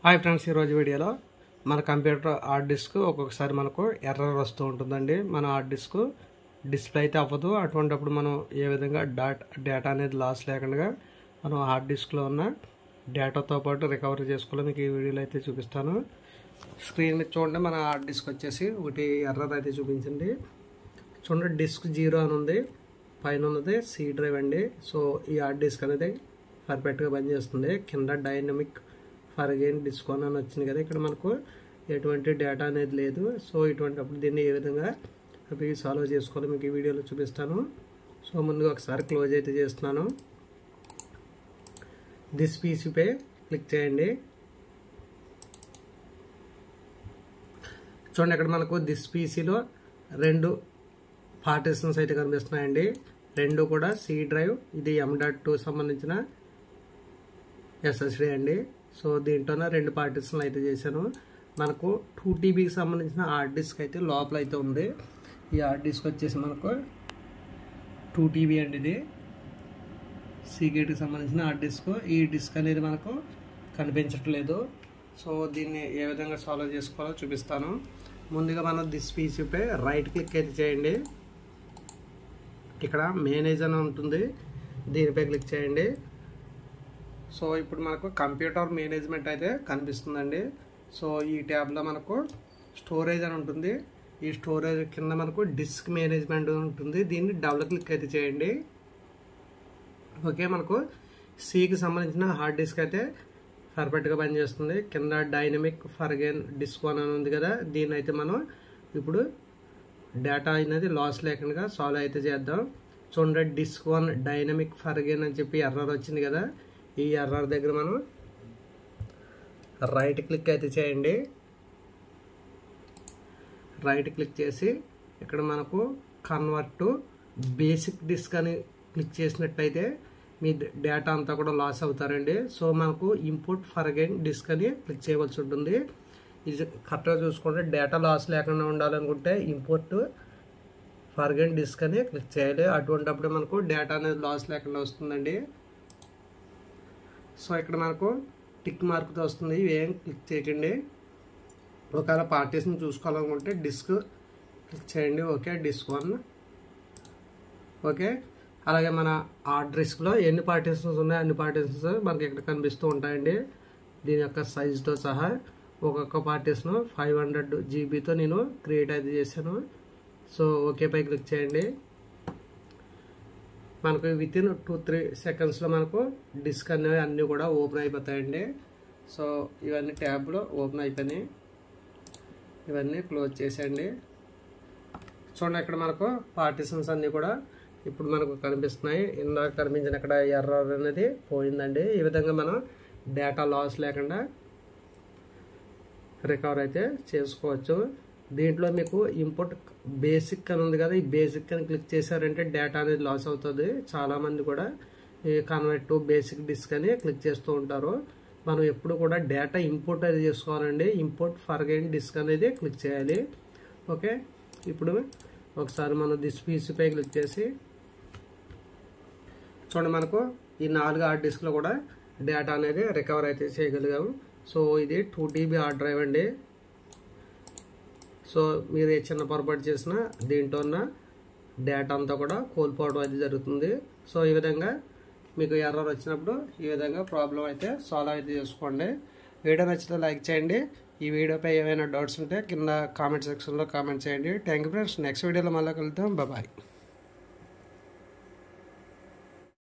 hi friends ఈరోజు వీడియోలో మన కంప్యూటర్ హార్డ్ డిస్క్ ఒక్కొక్కసారి మనకు ఎర్రర్ వస్తూ ఉంటుందండి మన హార్డ్ డిస్క్ డిస్ప్లే అయితే అవ్వదు అటువంటిప్పుడు మనం ఏ విధంగా డాట్ డేటా అనేది లాస్ లేకుండా మనం హార్డ్ డిస్క్లో ఉన్న డేటాతో పాటు రికవరీ చేసుకోవాలి మీకు ఈ వీడియోలో అయితే చూపిస్తాను స్క్రీన్ మీద చూడండి మన హార్డ్ డిస్క్ వచ్చేసి ఒకటి ఎర్రర్ అయితే చూపించండి చూడండి డిస్క్ జీరో అని ఉంది పైన ఉన్నది సి డ్రైవ్ అండి సో ఈ హార్డ్ డిస్క్ అనేది పర్ఫెక్ట్గా పనిచేస్తుంది కింద డైనమిక్ ఫర్ అగైన్ డిస్క్ అని వచ్చింది కదా ఇక్కడ మనకు ఎటువంటి డేటా అనేది లేదు సో ఇటువంటిప్పుడు దీన్ని ఏ విధంగా అవి సాల్వ్ చేసుకోవాలి మీకు ఈ వీడియోలో చూపిస్తాను సో ముందుగా ఒకసారి క్లోజ్ అయితే చేస్తున్నాను దిస్ పీసీపై క్లిక్ చేయండి చూడండి ఇక్కడ మనకు దిస్ పీసీలో రెండు పార్టిషన్స్ అయితే కనిపిస్తున్నాయండి రెండు కూడా సి డ్రైవ్ ఇది ఎం డాట్ టూ సంబంధించిన ఎస్ఎస్డి అండి సో దీంట్లోనే రెండు పార్టిషన్లు అయితే చేశాను మనకు టూ టీబీకి సంబంధించిన హార్డ్ డిస్క్ అయితే లోపల అయితే ఉంది ఈ హార్డ్ డిస్క్ వచ్చేసి మనకు టూ టీబీ అండి ఇది సీగేట్కి సంబంధించిన హార్డ్ డిస్క్ ఈ డిస్క్ అనేది మనకు కనిపించట్లేదు సో దీన్ని ఏ విధంగా సాల్వ్ చేసుకోవాలో చూపిస్తాను ముందుగా మనం దిస్ పీసీపై రైట్ క్లిక్ అయితే చేయండి ఇక్కడ మేనేజ్ అని ఉంటుంది దీనిపై క్లిక్ చేయండి సో ఇప్పుడు మనకు కంప్యూటర్ మేనేజ్మెంట్ అయితే కనిపిస్తుందండి సో ఈ ట్యాబ్లో మనకు స్టోరేజ్ అని ఉంటుంది ఈ స్టోరేజ్ కింద మనకు డిస్క్ మేనేజ్మెంట్ ఉంటుంది దీన్ని డబుల్ క్లిక్ అయితే చేయండి ఓకే మనకు సికి సంబంధించిన హార్డ్ డిస్క్ అయితే పర్ఫెక్ట్గా పనిచేస్తుంది కింద డైనమిక్ ఫర్గెన్ డిస్క్ అని ఉంది కదా దీన్ని అయితే మనం ఇప్పుడు డేటా అనేది లాస్ లేకుండా సాల్వ్ అయితే చేద్దాం చూడండి డిస్క్ వన్ డైనమిక్ ఫర్గెన్ అని చెప్పి ఎర్రర్ వచ్చింది కదా ఈ ఎర్రర్ దగ్గర మనం రైట్ క్లిక్ అయితే చేయండి రైట్ క్లిక్ చేసి ఇక్కడ మనకు కన్వర్ట్ టు బేసిక్ డిస్క్ అని క్లిక్ చేసినట్టయితే మీ డేటా అంతా కూడా లాస్ అవుతారండి సో మనకు ఇంపుట్ ఫర్ అగైన్ డిస్క్ అని క్లిక్ చేయవలసి ఉంటుంది ఇది కరెక్ట్గా చూసుకుంటే డేటా లాస్ లేకుండా ఉండాలనుకుంటే ఇంపోర్ట్ ఫర్గెన్ డిస్క్ అని క్లిక్ చేయాలి అటువంటిప్పుడు మనకు డేటా అనేది లాస్ లేకుండా వస్తుందండి సో ఇక్కడ మనకు టిక్ మార్క్తో వస్తుంది ఏం క్లిక్ చేయకండి ఒకవేళ పార్టీస్ని చూసుకోవాలనుకుంటే డిస్క్ క్లిక్ చేయండి ఓకే డిస్క్ వన్ ఓకే అలాగే మన హార్డ్ డిస్క్లో ఎన్ని పార్టీషన్స్ ఉన్నాయో అన్ని పార్టీషన్స్ మనకి ఇక్కడ కనిపిస్తూ ఉంటాయండి దీని యొక్క సైజుతో సహా ఒక్కొక్క పార్టీస్ను ఫైవ్ హండ్రెడ్ జీబీతో నేను క్రియేట్ అయితే చేశాను సో ఓకే పై క్లిక్ చేయండి మనకు విత్ ఇన్ టూ త్రీ సెకండ్స్లో మనకు డిస్క్ అనేవి అన్నీ కూడా ఓపెన్ అయిపోతాయండి సో ఇవన్నీ ట్యాబ్లో ఓపెన్ అయిపోయినాయి ఇవన్నీ క్లోజ్ చేసేయండి చూడండి ఇక్కడ మనకు పార్టిషన్స్ అన్నీ కూడా ఇప్పుడు మనకు కనిపిస్తున్నాయి ఇందాక కనిపించిన ఇక్కడ ఎర్రర్ అనేది పోయిందండి ఈ విధంగా మనం డేటా లాస్ లేకుండా రికవర్ అయితే చేసుకోవచ్చు దీంట్లో మీకు ఇంపుట్ బేసిక్ అని ఉంది కదా ఈ బేసిక్ అని క్లిక్ చేశారంటే డేటా అనేది లాస్ అవుతుంది చాలామంది కూడా ఈ కన్వర్ట్ టు బేసిక్ డిస్క్ అని క్లిక్ చేస్తూ ఉంటారు మనం ఎప్పుడు కూడా డేటా ఇంపోర్ట్ అది చేసుకోవాలండి ఇంపోర్ట్ ఫర్గైన్ డిస్క్ అనేది క్లిక్ చేయాలి ఓకే ఇప్పుడు ఒకసారి మనం దిస్ పీసీపై క్లిక్ చేసి చూడండి మనకు ఈ నాలుగు హార్డ్ డిస్క్లో కూడా డేటా అనేది రికవర్ అయితే చేయగలిగాము సో ఇది టూ టీబీ హార్డ్ డ్రైవ్ అండి సో మీరు ఏ చిన్న పొరపాటు చేసినా దీంట్లో ఉన్న డేటా అంతా కూడా కోల్పోవడం అయితే జరుగుతుంది సో ఈ విధంగా మీకు ఎర్రర్ వచ్చినప్పుడు ఈ విధంగా ప్రాబ్లం అయితే సాల్వ్ అయితే చేసుకోండి వీడియో నచ్చితే లైక్ చేయండి ఈ వీడియోపై ఏమైనా డౌట్స్ ఉంటే కింద కామెంట్ సెక్షన్లో కామెంట్ చేయండి థ్యాంక్ యూ ఫ్రెండ్స్ నెక్స్ట్ వీడియోలో మళ్ళీ కలుద్దాం బాయ్